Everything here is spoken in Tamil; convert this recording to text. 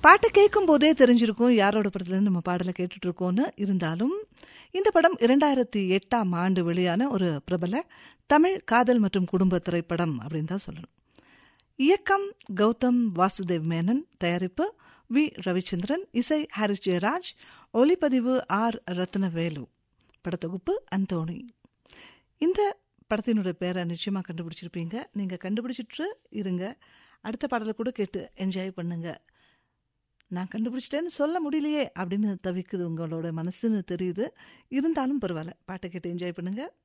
பாட்டை கேட்கும் போதே தெரிஞ்சிருக்கும் யாரோட படத்துலேருந்து நம்ம பாடலை கேட்டுட்டு இருக்கோம்னு இருந்தாலும் இந்த படம் இரண்டாயிரத்தி எட்டாம் ஆண்டு வெளியான ஒரு பிரபல தமிழ் காதல் மற்றும் குடும்ப திரைப்படம் அப்படின்னு தான் சொல்லணும் இயக்கம் கௌதம் வாசுதேவ் மேனன் தயாரிப்பு வி ரவிச்சந்திரன் இசை ஹாரிஸ் ஜெயராஜ் ஒலிப்பதிவு ஆர் ரத்னவேலு படத்தொகுப்பு அந்தோணி இந்த படத்தினுடைய பேரை நிச்சயமாக கண்டுபிடிச்சிருப்பீங்க நீங்கள் கண்டுபிடிச்சிட்டு இருங்க அடுத்த பாடலை கூட கேட்டு என்ஜாய் பண்ணுங்க நான் கண்டுபிடிச்சிட்டேன்னு சொல்ல முடியலையே அப்படின்னு தவிக்குது உங்களோட மனசுன்னு தெரியுது இருந்தாலும் பரவாயில்ல பாட்டை கேட்டு என்ஜாய் பண்ணுங்கள்